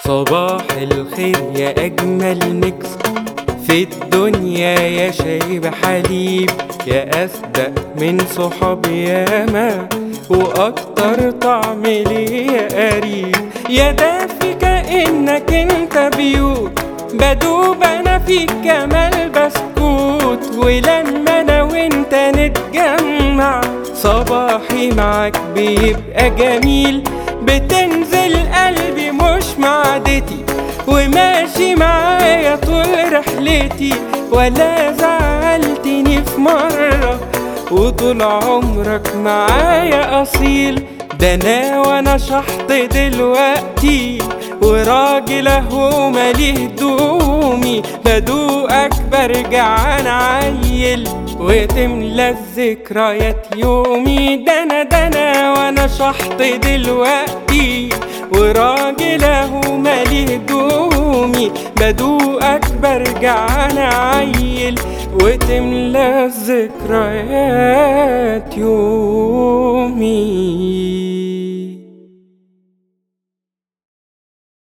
صباح الخير يا أجمل ميكس في الدنيا يا شايب حليب يا أصدق من صحاب ياما وأكتر طعم ليه يا قريب يا دافي كأنك انت بيوت بدوب أنا فيك كمال بسكوت ولما أنا وانت نتجمع صباحي معاك بيبقى جميل بتنزل قلبي مش معدتي وماشي معايا طول رحلتي ولا زعلتني في مرة وطول عمرك معايا أصيل ده أنا وأنا شحط دلوقتي وراجل أهو مالي هدومي بدوقك برجع أنا عيل وتملى الذكريات يومي ده أنا ده أنا وأنا شحط دلوقتي وراجل أهو مالي هدومي بدوقك برجع أنا عيل وتملى الذكريات يومي